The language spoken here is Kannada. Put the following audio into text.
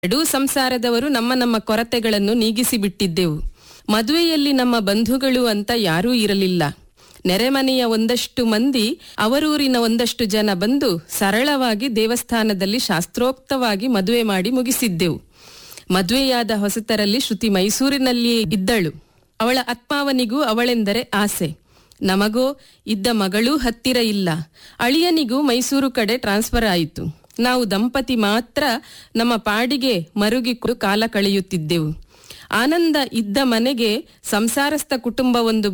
ಎರಡೂ ಸಂಸಾರದವರು ನಮ್ಮ ನಮ್ಮ ಕೊರತೆಗಳನ್ನು ನೀಗಿಸಿ ಬಿಟ್ಟಿದ್ದೆವು ಮದುವೆಯಲ್ಲಿ ನಮ್ಮ ಬಂಧುಗಳು ಅಂತ ಯಾರೂ ಇರಲಿಲ್ಲ ನೆರೆಮನೆಯ ಒಂದಷ್ಟು ಮಂದಿ ಅವರೂರಿನ ಒಂದಷ್ಟು ಜನ ಬಂದು ಸರಳವಾಗಿ ದೇವಸ್ಥಾನದಲ್ಲಿ ಶಾಸ್ತ್ರೋಕ್ತವಾಗಿ ಮದುವೆ ಮಾಡಿ ಮುಗಿಸಿದ್ದೆವು ಮದುವೆಯಾದ ಹೊಸತರಲ್ಲಿ ಶ್ರುತಿ ಮೈಸೂರಿನಲ್ಲಿಯೇ ಇದ್ದಳು ಅವಳ ಆತ್ಮಾವನಿಗೂ ಅವಳೆಂದರೆ ಆಸೆ ನಮಗೋ ಇದ್ದ ಮಗಳೂ ಹತ್ತಿರ ಇಲ್ಲ ಅಳಿಯನಿಗೂ ಮೈಸೂರು ಕಡೆ ಟ್ರಾನ್ಸ್ಫರ್ ಆಯಿತು ನಾವು ದಂಪತಿ ಮಾತ್ರ ನಮ್ಮ ಪಾಡಿಗೆ ಮರುಗಿಕೊಂಡು ಕಾಲ ಕಳೆಯುತ್ತಿದ್ದೆವು ಆನಂದ ಇದ್ದ ಮನೆಗೆ ಸಂಸಾರಸ್ಥ ಕುಟುಂಬವೊಂದು